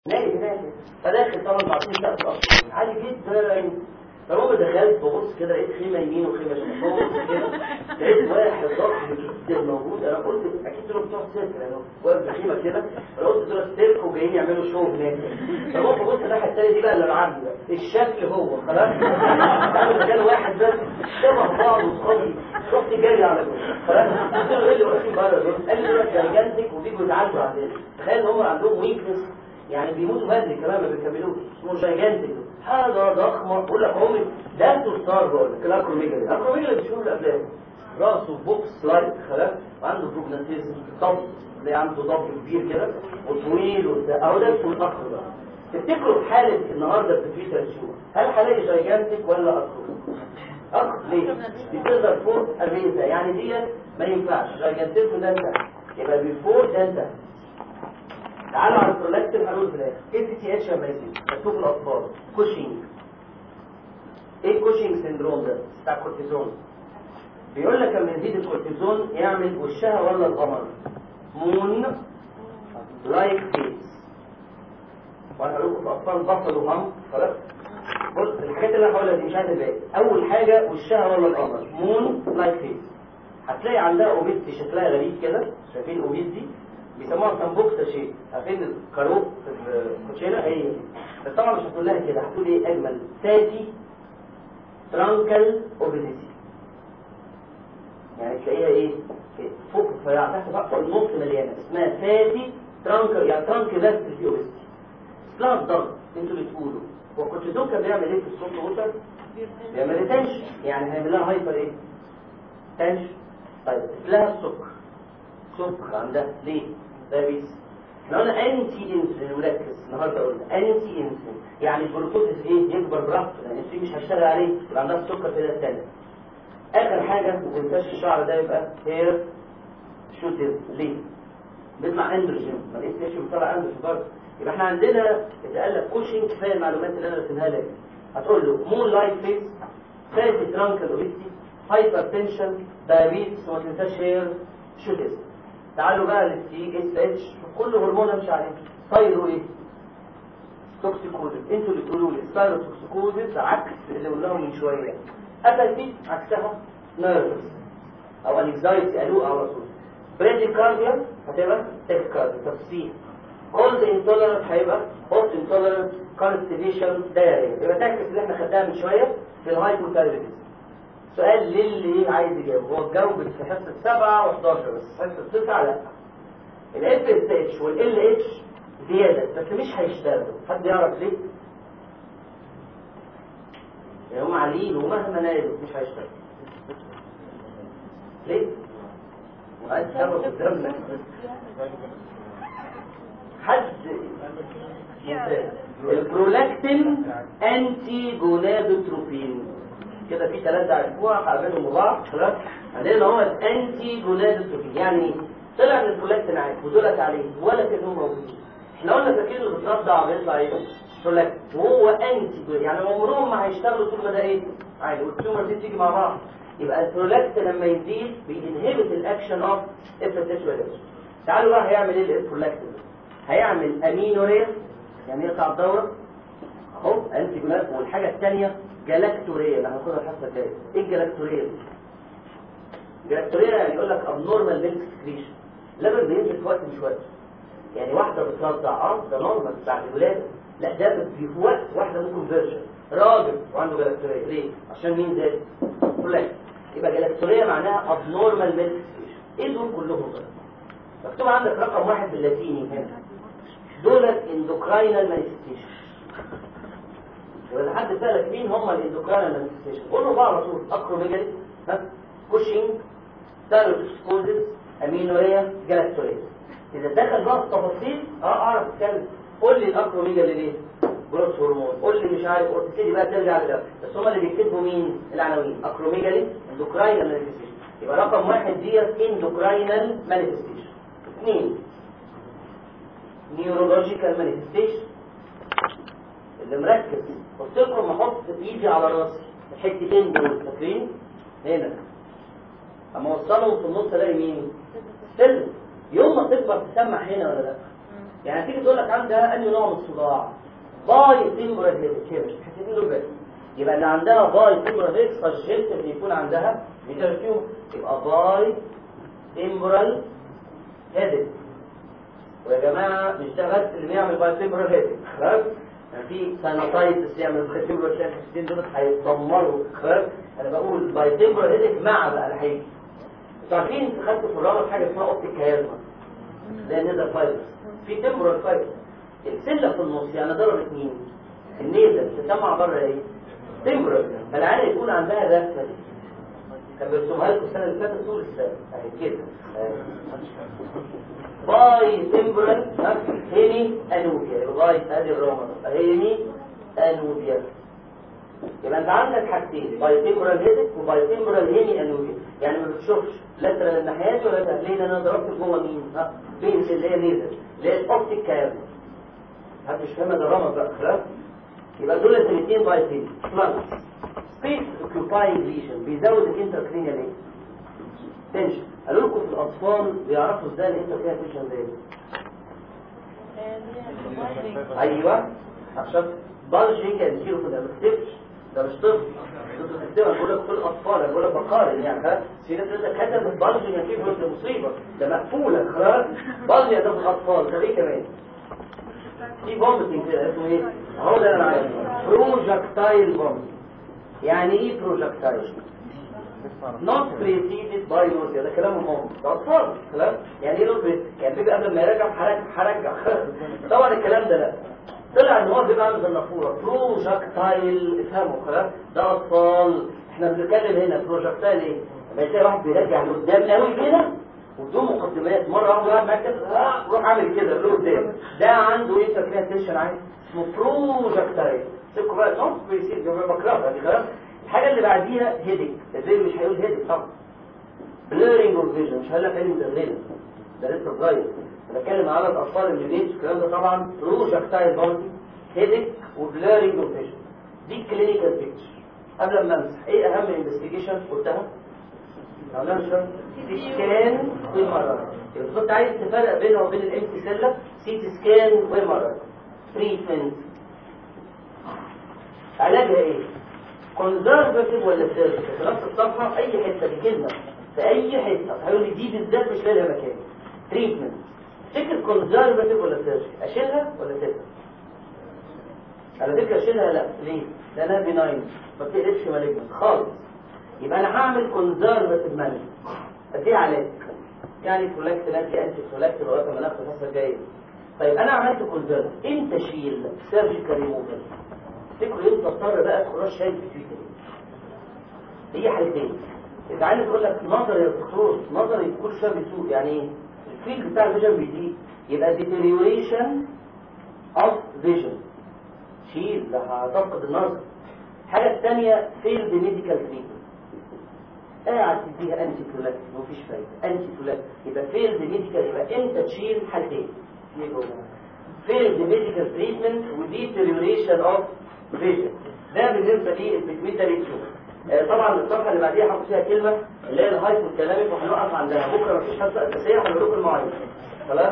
ناجي هناك فداخل طبعا بعطيه سقف اصلا عادي جدا فالمهم دخلت ببص كده لقيت خيمه يمين وخيمه شمال ببص كده لقيت واحد ضخم جدا موجود انا قلت اكيد دول بتوع السيرك لانه واقف في خيمه كده انا قلت دول السيرك وجايين يعملوا شو هناك فالمهم ببص الناحيه الثانيه دي بقى اللي العبد بقى الشكل هو خلاص عامل كان واحد بس شبه بعض وصحابي رحت جاي على جوه خلاص قلت له ايه اللي واقفين بره دول قال لي دول جايجانتك وبيجوا يتعالجوا عندنا تخيل هم عندهم ويكنس يعني بيموتوا بدري كمان ما بيكملوش اسمه جايجانتك حاجه ضخمه بقول لك عمري ده انتوا بقول لك الاكروميجالي الاكروميجالي بتشوفوا الافلام راسه بوكس لايت خلاص وعنده بروجناتيزم ضب زي عنده ضب كبير كده وطويل وبتاع اهو ده اسمه الاكرو بقى تفتكروا في حاله النهارده في تويتر شو هل هلاقي جايجانتك ولا اكرو؟ اكرو ليه؟ بتقدر فوق الريزه يعني ديت ما ينفعش جايجانتك ده انت يبقى بيفور ده انت تعالوا على البرولاكتين هنقول في الاخر اي سي تي اتش لما يزيد مكتوب في الاطفال كوشنج ايه كوشنج سندروم ده بتاع الكورتيزون بيقول لك لما يزيد الكورتيزون يعمل وشها ولا القمر مون لايك فيس وانا هقول لكم في اطفال بطل وهم خلاص بص الحاجات اللي انا هقولها دي مش عايز الباقي اول حاجه وشها ولا القمر مون لايك فيس هتلاقي عندها اوبيستي شكلها غريب كده شايفين الاوبيستي بيسموها سمبوكسا شيء عارفين الكاروب في الكوتشينه هي دي بس طبعا مش هتقول لها كده هتقول ايه اجمل فاتي ترانكل اوبيزيتي يعني تلاقيها ايه فوق رفيعه تحت بقى النص مليانه اسمها فاتي ترانكل يعني ترانك بس في اوبيزيتي اسمها الضغط انتوا اللي تقولوا هو الكورتيزون كان بيعمل ايه في الصوت ووتر؟ بيعمل تنشن يعني هيعمل لها هايبر ايه؟ تنشن طيب لها السكر سكر عندها ليه؟ دايبيتس احنا قلنا انتي انسولين وركز النهارده قلنا انتي انسولين يعني الجلوكوز ايه يكبر براحته لان الانسولين مش هيشتغل عليه يبقى عندها السكر في الثانيه اخر حاجه ما تنساش الشعر ده يبقى هير شوتز ليه؟ بيطلع اندروجين ما لقيتش بيطلع اندروجين برضه يبقى احنا عندنا اتقال كوشنج كفايه المعلومات اللي انا رسمها لك هتقول له مون لايت فيس فاتي ترانكل اوبيستي هايبر تنشن دايابيتس وما تنساش هير شوتز تعالوا بقى للسي اس اتش كل هرمون امشي عليه ستايرو ايه توكسيكوزيس انتوا اللي تقولوا لي ستايرو توكسيكوزيس عكس اللي قلناه من شويه اباتي عكسها نيرفس او انكزايتي قالوه على طول بريديكارديا هتبقى تكيكارديا تفصيل كولد انتولرنس هيبقى هوت انتولرنس كونستيبيشن دايريا يبقى تعكس اللي احنا خدناها من شويه في الهايبوثايرويدزم سؤال للي عايز يجاوب هو اتجاوب في حصه 7 و11 بس حصه 9 لا الاف اس اتش والال اتش زياده بس مش هيشتغلوا حد يعرف ليه؟ يعني هم عاليين ومهما نادوا مش هيشتغلوا ليه؟ وعايز تسبب قدامنا حد البرولاكتين انتي جونادوتروبين كده في ثلاثة عرفوها هقابلهم ببعض خلاص عندنا هو الانتي جونادوتروبين يعني ايه؟ طلع من البرولاكتين عادي ودولت عليه ولا كانهم موجودين احنا قلنا فاكرين اللي بترضع بيطلع ايه؟ برولاكتين وهو انتي يعني عمرهم ما هيشتغلوا طول ما ده ايه؟ عادي والتيومر دي تيجي مع بعض يبقى البرولاكتين لما يزيد بينهبت الاكشن اوف اف اس اتش تعالوا بقى هيعمل ايه البرولاكتين هيعمل امينوريا يعني يقطع الدوره اهو انتي جوناد والحاجه الثانيه جلاكتوريا اللي هناخدها الحصه الجايه ايه الجلاكتوريا دي جلاكتوريا يعني يقول لك ابنورمال ميلك سكريشن لبن بينزل في وقت مش وقت يعني واحده بترضع اه ده نورمال بعد الولاده لا ده في وقت واحده ممكن فيرجن راجل وعنده جلاكتوريا ليه عشان مين زاد فلان يبقى جلاكتوريا معناها ابنورمال ميلك سكريشن ايه دول كلهم بقى مكتوب عندك رقم واحد باللاتيني هنا دولت اندوكراينال مانيفستيشن يبقى حد سألك مين هم الاندوكراينال مانيفستيشن قول له بقى على طول اكروميجالي ها كوشنج ثايروتوكسكوزيس امينوريا جلاكتوريا اذا دخل بقى في التفاصيل اه اعرف اتكلم قول لي الاكروميجالي ليه جروث هرمون قول لي مش عارف قول تبتدي بقى ترجع لده بس هم اللي بيكتبوا مين العناوين اكروميجالي اندوكراينال مانيفستيشن يبقى رقم واحد ديت اندوكراينال مانيفستيشن اثنين نيورولوجيكال مانيفستيشن اللي مركز قلت لكم احط ايدي على راسي الحتتين دول فاكرين هنا اما اوصلهم في النص الاقي مين سلم يوم ما تكبر تسمع هنا ولا لا يعني تيجي تقول لك عندها انهي نوع من الصداع باي تمبرال هيدك كده حتتين دول بس يبقى اللي عندها باي تمبرال هيدك سجلت ان يكون عندها ميتركيوم يبقى باي تمبرال هيدك ويا جماعه مش ده بس اللي بيعمل باي تمبرال هيدك خلاص يعني في سانوتايتس يعمل باي تمبرال هيدك الحتتين دول هيتدمروا خلاص انا بقول باي تمبرال هيدك مع بقى الحقيقه انتوا عارفين انتوا خدتوا في الرابط حاجه اسمها اوبتيك كيازما ده نيزل فايبرز في تمبرال فايبرز السله في النص يعني ضربت مين النيزل تسمع بره ايه تمبرال فالعيال يكون عندها ده كان بيرسمها لكم السنه اللي فاتت طول السنه اهي كده باي تمبرال هيمي انوبيا باي ادي الرمض هيمي انوبيا يبقى انت عندك حاجتين باي تمبرال هيدك وباي تمبرال هيمي انوبيا يعني ما بتشوفش لا ترى الناحيات ولا ترى ليه انا ضربت جوه مين ها بين اللي هي ليزر اللي هي الاوبتيك كاب محدش فاهمها ده رمض بقى خلاص يبقى دول الاثنين باي تيم بلس سبيس اوكيوباينج ليشن بيزود الانتركرينيال ايه تنشن قالوا لكم في الاطفال بيعرفوا ازاي الانتركرينيال تنشن ده ايوه عشان بلجنج يصيروا كده ما تكتبش ده مش طفل انتوا تكتبوا بقول لك كل الاطفال انا بقول لك بقارن يعني خلاص في ناس تقول لك كتب بلجنج كيف ده مصيبه ده مقفوله خلاص بلجنج ده في الاطفال ده ايه كمان في بومبتنج كده اسمه ايه اهو ده انا عايزه بروجكتايل بومب يعني ايه بروجكتايل not preceded by nausea ده كلام مهم ده اطفال خلاص يعني ايه not preceded يعني بيبقى قبل ما يرجع هرجع هرجع طبعا الكلام ده لا طلع ان هو بيبقى عامل زي النافوره بروجكتايل افهموا خلاص ده اطفال احنا بنتكلم هنا بروجكتايل ايه لما تلاقي واحد بيرجع لقدام قوي كده وبدون مقدمات مره واحده قاعد معاك كده آه، روح عامل كده لقدام ده عنده ايه تكريه تنشن عالي اسمه بروجكتايل سيبكوا بقى نص بيصير جنب بكرهها دي خلاص الحاجه اللي بعديها هيدك ازاي مش هيقول هيدك طبعا بليرنج اوف فيجن مش هقول لك علم مدغنه ده لسه صغير انا بتكلم على الاطفال اللي بيت الكلام ده طبعا بروجكتايل برضه هيدك وبليرنج اوف فيجن دي كلينيكال بيكتشر قبل ما امسح ايه اهم انفستيجيشن قلتها عملنا سي تي سكان والمرض يبقى كنت عايز تفرق بينه وبين الام سيلا سي تي سكان والمرض تريتمنت علاجها ايه كونزرفاتيف ولا سيرفيس في نفس الصفحه اي حته بكلمه في اي حته هيقول لي دي بالذات مش لاقي لها مكان تريتمنت تفتكر كونزرفاتيف ولا سيرفيس اشيلها ولا اسيبها على فكره اشيلها لا ليه لانها بناين ما بتقلبش مالجنت خالص يبقى انا هعمل كونزرفاتيف مانجمنت اديها علاج يعني فلاكت لانتي انتي فلاكت لغايه ما ناخد الحصه الجايه طيب انا عملت كونزرف امتى اشيل سيرجيكال ريموفال تفتكروا امتى اضطر بقى ادخل شايل بيتويتري هي حالتين انت عايز تقول لك نظر يا دكتور نظري كل شويه بيسوء يعني ايه الفيلد بتاع الفيجن بيزيد يبقى deterioration of vision شيل ده هتفقد النظر الحاجه الثانيه فيلد ميديكال تريتمنت قاعد تديها انتي فولاكت مفيش فايده انتي فولاكت يبقى فيلد ميديكال يبقى انت تشيل حالتين فيلد ميديكال تريتمنت وديتيريوريشن اوف فيجن ده بالنسبه للبيتويتري تيوب طبعا الصفحه اللي بعديها هحط فيها كلمه اللي هي الهايبوثالاميك وهنوقف عندها بكره مفيش حصه اساسيه هنقول لكم المواعيد خلاص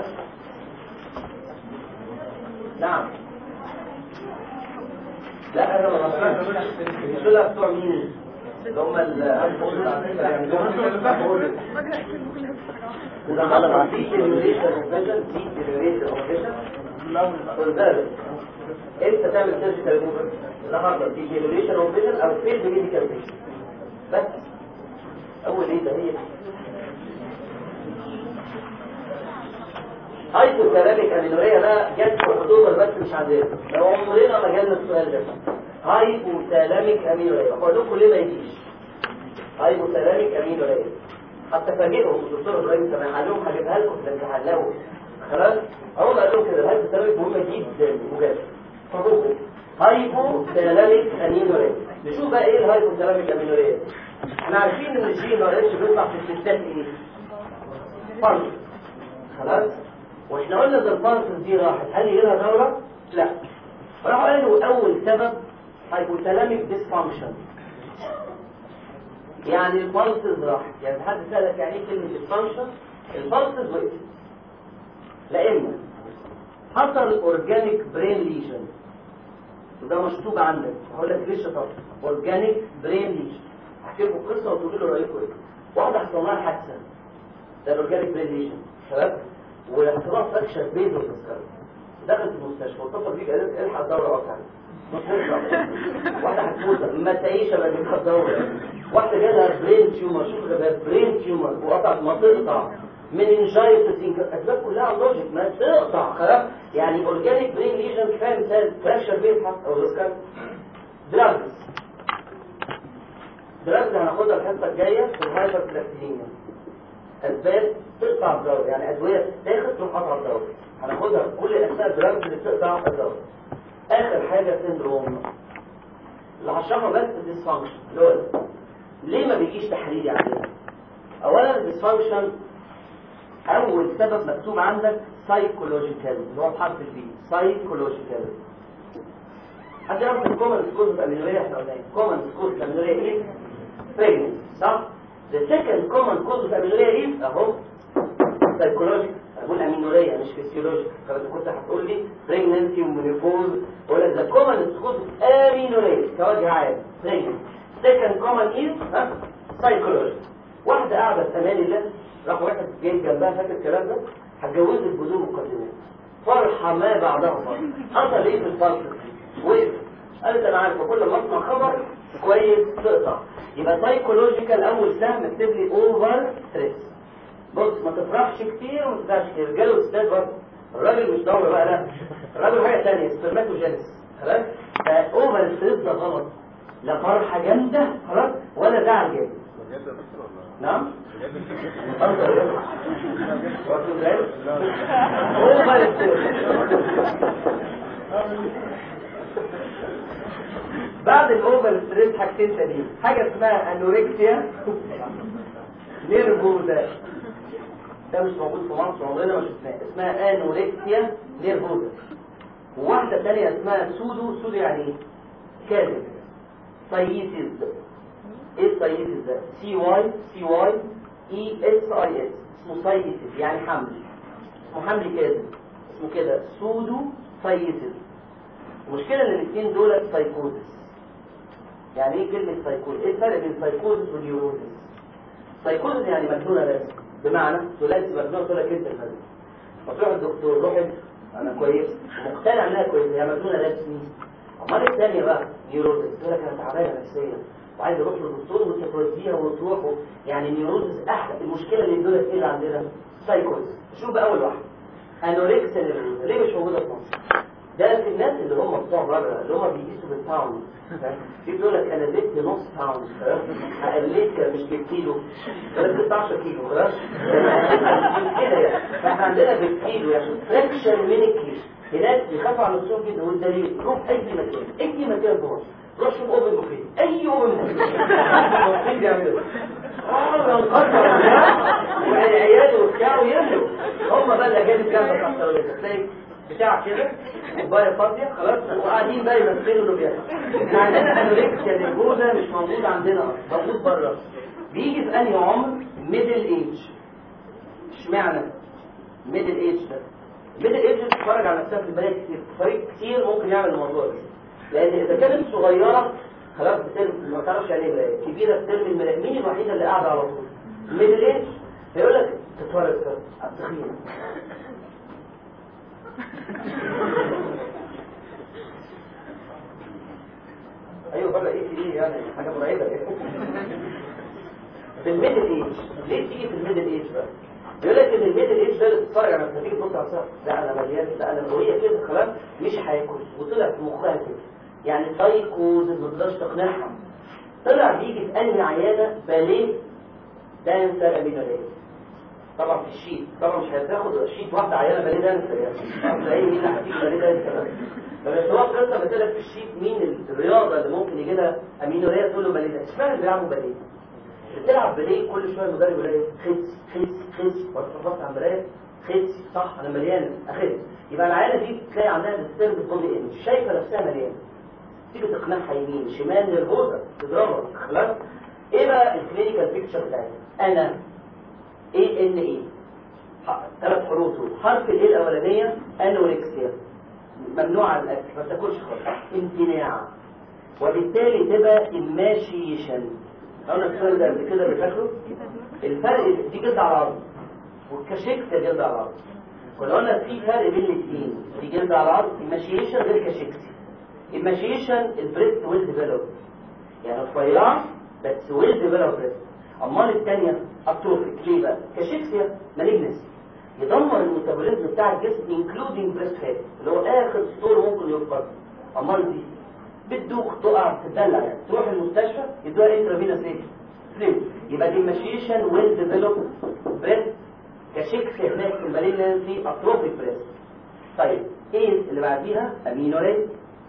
نعم لا انا ما بفهمش دول بتوع مين اللي هم ال يعني دول إذا حصل في سيميوليشن اوف فيجن في سيميوليشن اوف فيجن ولذلك انت تعمل سيرجيكال ريموفر النهارده في سيميوليشن اوف فيجن او فيلد ميديكال فيجن بس اول ايه ده هي هايبوثالاميك امينوريا بقى جت في حدود بس مش عندنا لو عمرنا ما جالنا السؤال ده هايبوثالاميك امينوريا بقول لكم ليه ما يجيش هايبوثالاميك امينوريا حتى فاجئهم الدكتور ابراهيم سامع قال لهم هجيبها لكم في الامتحان لو خلاص اول قال لهم كده الهايبوثالاميك مهمه جدا مجاز فوقكم هايبوثالاميك امينوريا نشوف بقى ايه الهايبوثالاميك امينوريا احنا عارفين ان الجي ما قالش بيطلع في الستات ايه فرق خلاص واحنا قلنا ان البارسز دي راحت هل هي لها دوره لا راحوا قالوا اول سبب هايبوثالاميك ديسفانكشن يعني البالسز راحت يعني حد سألك يعني ايه كلمة ديسفانكشن البالسز وقفت لا اما حصل اورجانيك برين ليجن وده مشطوب عندك هقول لك ليش طب اورجانيك برين ليجن احكي لكم قصه وتقولوا لي رايكم ايه واحده حصل لها حادثه ده الاورجانيك برين ليجن شباب وحصل لها فراكشر بيزو في السكر دخلت المستشفى واتصل بيك قالت الحق الدوره وقعت واحده هتموت ما تعيش الا بيبقى الدوره واحده جالها برين تيومر شوف ده برين تيومر وقطعت ما تقطع من انجايتس اسباب كلها لوجيك ما تقطع خلاص يعني اورجانيك برين ليجن كفايه مثال فراكشر بيتحط او ذكر دراجز دراجز هناخدها الحصه الجايه في الهايبر بلاستينيا اسباب تقطع الدوره يعني ادويه تاخد تروح قطع الدوره هناخدها كل الاسباب دراجز اللي بتقطع الدوره اخر حاجه سندروم اللي هشرحه بس الديسفانكشن اللي هو ليه ما بيجيش تحليلي عندنا اولا الديسفانكشن اول سبب مكتوب عندك سايكولوجيكال اللي هو بحرف البي سايكولوجيكال حد يعرف الكومن سكوز الامينوريا احنا قلنا كومن سكوز الامينوريا ايه بريجننس صح the second common cause of amenorrhea ايه اهو سايكولوجيكال اقول امينوريا مش فيسيولوجيكال فانت كنت هتقول لي بريجننسي ومينيفوز اقول لك ذا كومن سكوز امينوريا كوجه عام بريجننس second common is ها سايكولوجيكال واحده قاعده في امان الله راح واحد جاي جنبها فاكر الكلام ده هتجوزك بدون مقدمات فرحه ما بعدها فرحه حصل ايه في الفرق وقف قالت انا عارفه كل ما اسمع خبر كويس تقطع يبقى سايكولوجيكال اول سهم اكتب لي اوفر ستريس بص ما تفرحش كتير وما تفرحش كتير رجاله وستات برضه الراجل مش دورة بقى لا الراجل حاجه ثانيه سبرماتوجينيس خلاص ده اوفر ستريس ده غلط لا فرحه جامده خلاص ولا زعل جامد نعم بعد الاوفر ستريس حاجتين تانيين حاجه اسمها انوركسيا نيرفوزا ده مش موجود في مصر عمرنا ما شفناه اسمها انوركسيا نيرفوزا وواحده ثانيه اسمها سودو سودو يعني ايه كاذب سايسيس ايه السايسيس ده سي واي سي واي اي اس اي اس اسمه سايسيس يعني حمل اسمه حمل كاذب اسمه كده سودو سايسيس المشكله ان الاثنين دول سايكوزس يعني ايه كلمه سايكوز ايه الفرق بين سايكوزس ونيوروزس سايكوزس يعني مجنونه بس بمعنى ثلاثي مجنونه تقول لك انت المجنون فتروح الدكتور روح انت انا كويس مقتنع انها كويسه هي مجنونه بس مين امال الثانيه بقى نيوروزس تقول لك انا تعبانه نفسيا وعايز اروح للدكتور وانت توديها وتروح يعني نيوروزس احلى المشكله اللي دول ايه اللي عندنا سايكوز شوف بقى اول واحد انوركسيا نيوروزس ليه مش موجوده في مصر ده في الناس اللي هم بتوع بره اللي هم بيقيسوا بالباوند في بيقول لك انا زدت نص باوند قلت مش بالكيلو انا 16 كيلو خلاص كده يعني فاحنا عندنا بالكيلو يعني فراكشن من الكيلو هناك بيخافوا على نفسهم جدا والدليل روح اي مكان اي مكان في مصر روح شوف اوبن بوفيه اي اوبن بوفيه بيعملوا اه انقطع والعيال وبتاع ويملوا هم بقى الاجانب جنبك على الطاوله تلاقي بتاع كده كوبايه فاضيه خلاص وقاعدين بقى يمثلوا انه بيحصل احنا عندنا انوركسيا نيرفوزا مش موجود عندنا موجود بره بيجي في انهي عمر ميدل ايج اشمعنى ميدل ايج ده ميدل ايج بتتفرج على نفسها في البنات كتير فريق كتير ممكن يعمل الموضوع ده لان اذا كانت صغيره خلاص بترمي ما تعرفش يعني ايه كبيره بترمي الملاك مين الوحيده اللي قاعده على طول ميدل ايج هيقول لك تتفرج على التخين ايوه بقى ايه في ايه يعني حاجه مرعبه في الميدل ايج ليه تيجي في الميدل ايج بقى بيقول لك ان الميدل ايج ده اللي بتتفرج على نفسك تيجي تبص على نفسك لا انا مليان لا انا وهي كده خلاص مش هياكل وطلع في مخها كده يعني سايكوز ما تقدرش تقنعها طلع بيجي في انهي عياده باليه دانسر امينوريه طبعا في الشيت طبعا مش هتاخد شيت واحده عيانه باليه دانسر يعني تلاقي مين اللي هتيجي باليه دانسر فمش هو القصه مثلا في الشيت مين الرياضه اللي ممكن يجي لها امينوريه تقول له باليه دانسر اشمعنى بيلعبوا باليه بتلعب باليه كل شويه المدرب يقول ايه خس خس خس وتفرجت على المرايه خس صح انا مليانه اخس يبقى العيانه دي تلاقي عندها ديسترب بودي ايمج شايفه نفسها مليانه تيجي تقنعها يمين شمال نرفوزه تضربها خلاص ايه بقى الكلينيكال بيكتشر بتاعتها انا اي ان اي ثلاث حروف حرف الايه الاولانيه انوركسيا ممنوع الاكل ما تاكلش خالص امتناع وبالتالي تبقى الماشيشن قلنا السؤال ده قبل كده بتاكله الفرق دي جلد على الارض والكاشيكس جلد على الارض كنا قلنا في فرق بين الاثنين في جلد على الارض الماشيشن غير كاشيكسي الماشيشن البريست ويل ديفلوب يعني رفيعه بس ويل ديفلوب بريست امال الثانيه اتروفيك ليه بقى كاشيكسيا مالجنسي يدمر الميتابوليزم بتاع الجسم انكلودينج بريست فات اللي هو اخر ستور ممكن يفقد امال دي بتدوخ تقع تدلع يعني تروح المستشفى يدوها انترافينوس ايه فلويد يبقى دي ماشيشن ويل ديفلوب بريست كشكس هناك في المالينسي اتروفيك بريست طيب ايه اللي بعديها امينوريت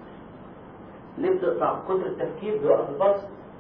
ليه بتقطع كتر التفكير بيوقف البص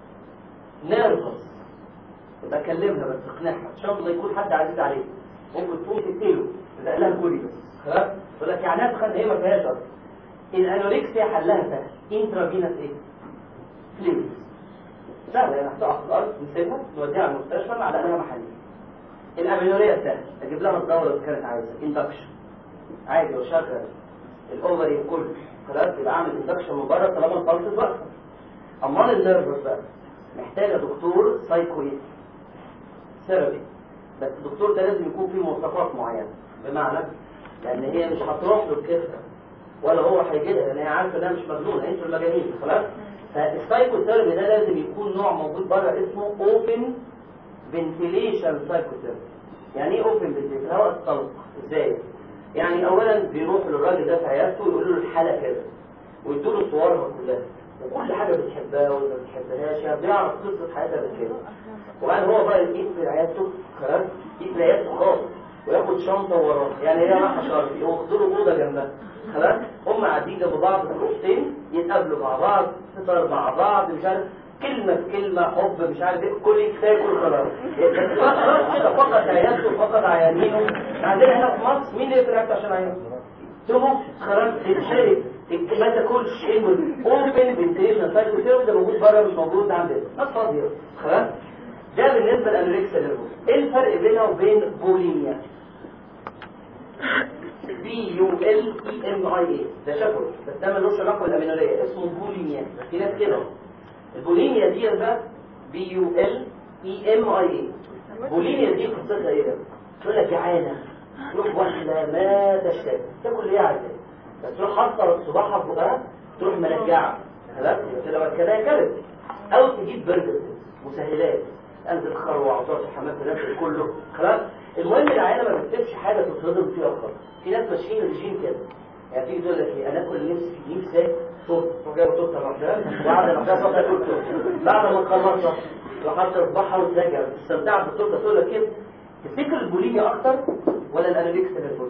نيرفس يبقى كلمها بس اقنعها ان شاء الله يكون حد عزيز عليك ممكن تقوم تقتله لا لها كوري بس خلاص يقول لك يعني ادخل هي ما فيهاش اصلا الانوركسيا حلها سهل انترافينوس ايه فلويد سهله يعني هتقع في الارض نسيبها نوديها على المستشفى على انها محليه الامينوريا سهل اجيب لها الدوره اللي كانت عايزه اندكشن عادي وشغل الاوفري كله خلاص يبقى اعمل اندكشن من بره طالما البلس واقفه امال النيرفس بقى محتاجه دكتور سايكويد ثيرابي بس الدكتور ده لازم يكون فيه مواصفات معينه بمعنى لان هي مش هتروح له كده ولا هو هيجيبها لان هي عارفه انها مش مجنونه انتوا المجانين خلاص فالسايكو ثيرابي ده لازم يكون نوع موجود بره اسمه اوبن فنتيليشن سايكوثيرابي يعني ايه اوبن فنتيليشن هواء الطلق ازاي يعني اولا بيروح للراجل ده في عيادته ويقول له الحاله كذا ويدوا له صورها كلها وكل حاجه بتحبها ولا ما بتحبهاش يعني بيعرف قصه حياتها بالكامل وبعدين هو بقى يقفل عيادته خلاص يقفل عيادته خالص وياخد شنطه وراه يعني هي رايحه شرطي ياخدوا له اوضه جنبها خلاص هم قاعدين جنب بعض في الاوضتين يتقابلوا مع بعض فطر مع بعض مش عارف كلمة في كلمة حب مش عارف ايه كل تاكل خلاص خلاص كده فقط عيادته فقط عيانينه عندنا هنا في مصر مين اللي يقفل عيادته عشان عيانه؟ تروح خلاص تتشرب ما تاكلش ايه اوبن فنتيشن سايكو ده موجود بره مش موجود عندنا ناس فاضيه خلاص ده بالنسبه للانوركسيا نيرفوس ايه الفرق بينها وبين بوليميا بي يو ال اي ام اي اي ده شكله بس ده ملوش علاقه بالامينوريه اسمه بوليميا في ناس كده البوليميا دي بقى بي يو ال اي ام اي اي بوليميا دي قصتها ايه بقى؟ تقول لك جعانه تروح واحده ما تشتهي تاكل اللي هي عايزاه بس تروح حاطه صباعها في بقها تروح مرجعه خلاص كده بعد كده كلت او تجيب برجر مسهلات انزل خروع وتقعد الحمام تنزل كله خلاص المهم العيله ما بتسيبش حاجه تتهضم فيها خالص في ناس ماشيين رجيم كده يعني تيجي تقول لك ايه انا اكل نفسي في نفسي صوت وجايب صوت لوحدها وقاعده لوحدها صوت تاكل صوت بعد ما تخلصها تروح حاطه صباعها وترجع تستمتع بالصوت تقول لك كده تفتكر البوليميا اكتر ولا الاناليكس نيرفوز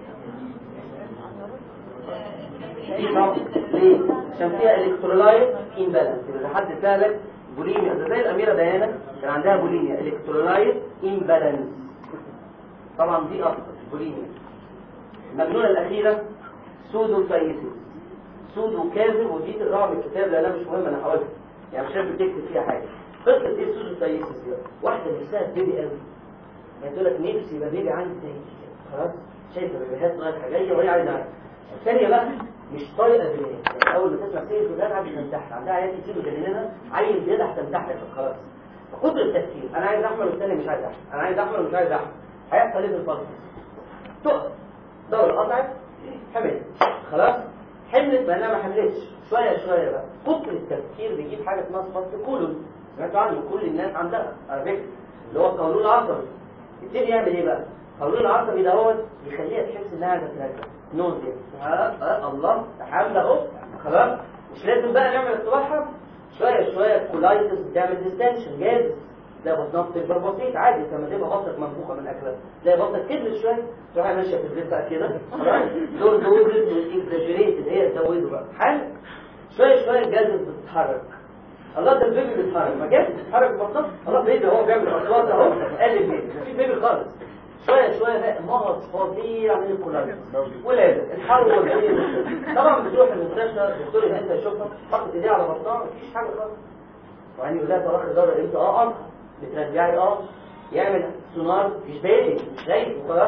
دي طبعا ليه؟ عشان فيها الكترولايت امبالانس اذا حد سالك بوليميا ده زي الاميره ديانا كان عندها بوليميا الكترولايت امبالانس طبعا دي اكتر بوليميا المجنونه الاخيره سودو سايسيس سودو كاذب ودي تقراها من الكتاب لانها مش مهم انا حاولت يعني مش عارف بتكتب فيها حاجه قصه ايه سودو سايسيس دي واحده نفسها بيبي قوي يعني تقول لك نفسي يبقى بيبي عندي زي كده خلاص شايفه بيبيهات رايحه جايه وهي عايزه الثانيه بقى مش طايقه الدنيا يعني اول ما تسمع سيره الولاد عايز تمتحها عندها عيال كتير مجننها عيل زياده هتمتحها خلاص فكتر التفكير انا عايز احمل والثاني مش عايز احمل انا عايز احمل ومش عايز احمل هيحصل ايه في الفصل تقف دوره قطعت حملت خلاص حملت بانها ما حملتش شويه شويه بقى كتر التفكير بيجيب حاجه اسمها سباست كولون سمعتوا عنه كل الناس عندها على فكره اللي هو القولون العصبي يبتدي يعمل ايه بقى؟ القولون العصبي ده هو يخليها تحس انها عايزه ترجع نوزيا آه الله حامله اهو خلاص مش لازم بقى نعمل اختبارها شويه شويه الكولايتس بتعمل ديستنشن جاهز تلاقي بطنها بتكبر بسيط عادي لما تبقى بطنك منفوخه من اكلها تلاقي بطنك كبرت شويه تروح ماشيه في البيت بقى كده خلاص دول دول اكزاجريتد هي تزوده بقى حل شويه شويه الجهاز بتتحرك الله ده البيبي بيتحرك ما جاش بيتحرك بطنه الله بيبي هو بيعمل اصوات اهو قال البيبي مفيش بيبي خالص شويه شويه بقى مرض فظيع من الكولايتس ولاده الحول والبيبي طبعا بتروح المستشفى الدكتور اللي انت يشوفها حاطط ايديه على بطنها مفيش حاجه خالص وبعدين يقول لها تراخي الدوره امتى اه اه بترجعي اه يعمل سونار مفيش بيبي مش شايف وخلاص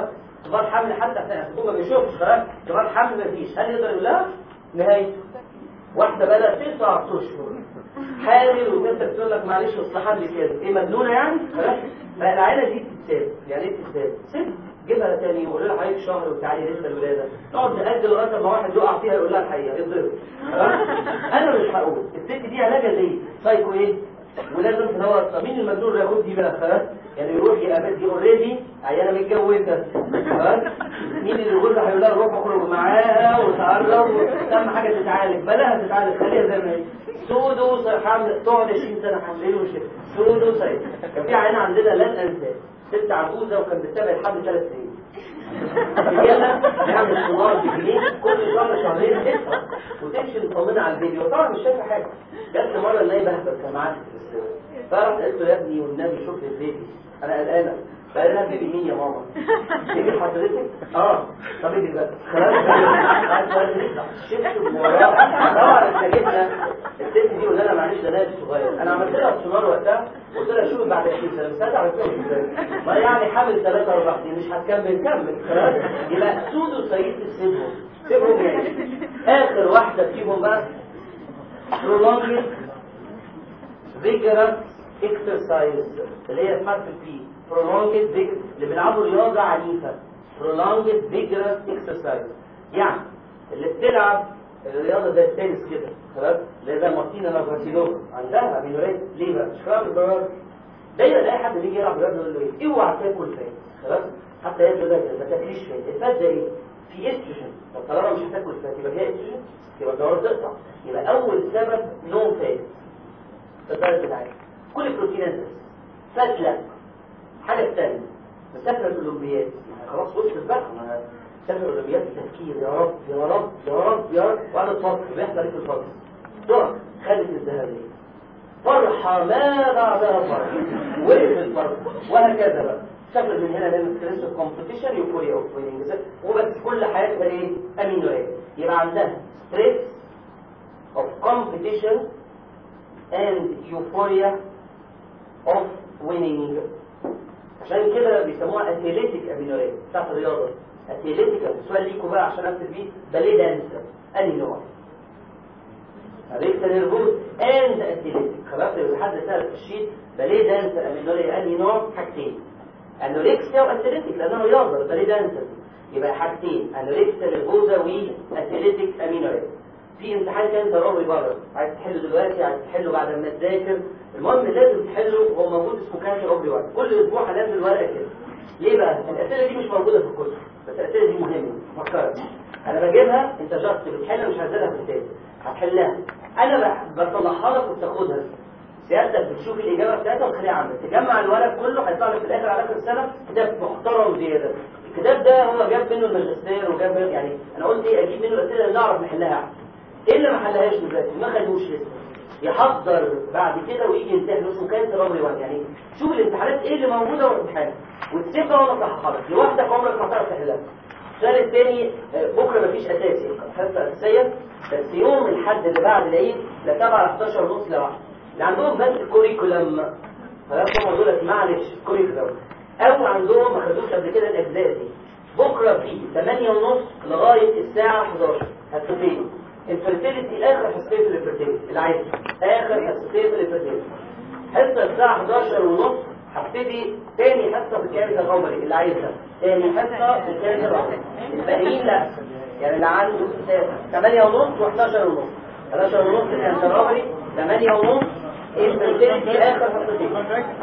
اختبار حمل حتى هو ما بيشوفش خلاص اختبار حمل ما فيش هل يقدر يقول لها نهايته واحده بقى لها تسع اشهر حامل وانت بتقول لك معلش اصل لي كده ايه مجنونه يعني خلاص فالعيله دي بتتساب يعني ايه بتتساب ست جيبها تاني وقول لها حضرتك شهر وتعالي لسه الولاده تقعد نأجل لغايه ما واحد يقع فيها يقول لها الحقيقه يتضرب انا مش هقول الست دي علاجها زي سايكو ايه ولازم تدور طب مين المجنون اللي ياخد دي بقى خلاص يعني يروح يقابل دي اوريدي عيانه متجوزه خلاص مين اللي يقول له هيقول لها روح اخرج معاها وتقرب اهم حاجه تتعالج بلاها تتعالج خليها زي ما هي سودو حمل تقعد 20 سنه حاملين وشيء سودو سايد كان في عيانه عندنا لن انساه ست عجوزه وكان بتتابع الحمل ثلاث سنين يلا نعمل صناعة بجنيه كل شهر شهرين تدفع وتمشي مطمنة على الفيديو طبعا مش شايفة حاجة جت مرة نلاقي بهبل كان معاك في السوق فرحت قلت له يا ابني والنبي شوف لي الفيديو انا قلقانة فقال لها بيبي مين يا ماما بيبي حضرتك اه طب اجي بقى خلاص شفت طبعا اتفاجئنا الست دي قلنا لها معلش ده نادي صغير انا عملت لها السونار وقتها قلت لها شوف بعد 20 سنه بس انا عملت لها ما يعني حامل ثلاثة اربع سنين مش هتكمل كمل خلاص يبقى سودو سيد السيبهم سيبهم يعني اخر واحده فيهم بقى prolonged vigorous exercise اللي هي حرف البي prolonged vigorous اللي بيلعبوا رياضه عنيفه prolonged vigorous exercise يعني اللي بتلعب الرياضه زي التنس كده خلاص اللي زي مارتينا نافراتينوفا عندها امينوريت ليه بقى؟ مش كلام البرامج دايما اي حد بيجي يلعب رياضه يقول له ايه؟ اوعى تاكل فات خلاص حتى هي تقول لك ما تاكليش فات الفات ده ايه؟ في استروجين طب طالما مش هتاكل فات يبقى فيها استروجين يبقى الدوره تقطع يبقى اول سبب نو فات الدرجه بتاعتك كل بروتينات بس فات لا حاجه ثانيه مسافه الاولمبياد يعني خلاص وصلت بقى سافر اولمبياد التفكير يا رب يا رب يا رب يا رب وقعدت تفكر بيحصل عليك الفضل دور خدت الذهبيه فرحه ما بعدها فرح وقف الفرح وهكذا بقى سافر من هنا لما ستريس اوف كومبيتيشن يوفوريا اوف ويننج وبس كل حياتها ايه امينو ايه يبقى عندها ستريس اوف كومبيتيشن اند يوفوريا اوف ويننج عشان كده بيسموها اثليتيك امينوريا بتاعت الرياضه اثليتيك السؤال ليكم بقى عشان اكتب بيه باليه دانسر انهي نوع ريكتر نيرفوز اند اثليتيك خلاص يبقى حد سال في الشيت باليه دانسر امينوريا انهي نوع حاجتين انوركسيا واثليتيك لانه رياضه باليه دانسر يبقى حاجتين انوركسيا نيرفوزا واثليتيك امينوريا في امتحان كان ضروري بره عايز تحله دلوقتي عايز تحله بعد ما تذاكر المهم لازم تحله هو موجود اسمه كانسر اوبري ورق كل اسبوع هنزل ورقه كده ليه بقى الاسئله دي مش موجوده في الكتب بس الاسئله دي مهمه فكرت انا بجيبها انت جاست بتحلها مش هنزلها في الكتاب هتحلها انا بطلعها لك وبتاخدها سيادتك بتشوف الاجابه بتاعتها وتخليها عندك تجمع الورق كله هيطلع لك في الاخر على اخر السنه كتاب محترم زياده الكتاب ده هو جاب منه الماجستير وجاب منه يعني انا قلت ايه اجيب منه الاسئله اللي نعرف نحلها ايه اللي ما حلهاش دلوقتي ما خدوش لسه يحضر بعد كده ويجي يمتحن اسمه كانسر رمري وان يعني شوف الامتحانات ايه اللي موجوده والامتحان وتسيبها وانا صححها لك لوحدك عمرك ما هتعرف تحلها السؤال الثاني بكره مفيش اساسي حصه اساسيه بس يوم الحد اللي بعد العيد لا 7 11 ونص لواحد اللي عندهم بس كوريكولم خلاص هم دول معلش كوريكولم او عندهم ما خدوش قبل كده الاجزاء دي بكره في 8 ونص لغايه الساعه 11 حصتين الفرتيليتي اخر حصتين في الفرتيليتي العادي اخر حصتين في الفرتيليتي حصه الساعه 11 ونص هبتدي تاني حصه في الكيميكال العمري اللي عايزها تاني حصه في الكيميكال العمري الباقيين لا يعني اللي عنده 8 ونص و11 ونص 11 ونص كان العمري 8 ونص الفرتيليتي اخر حصتين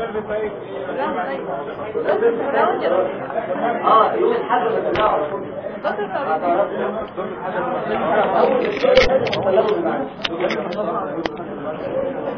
اه يوم الحد ما تبقى اول الشيء لازم تطلبوا بالمعنى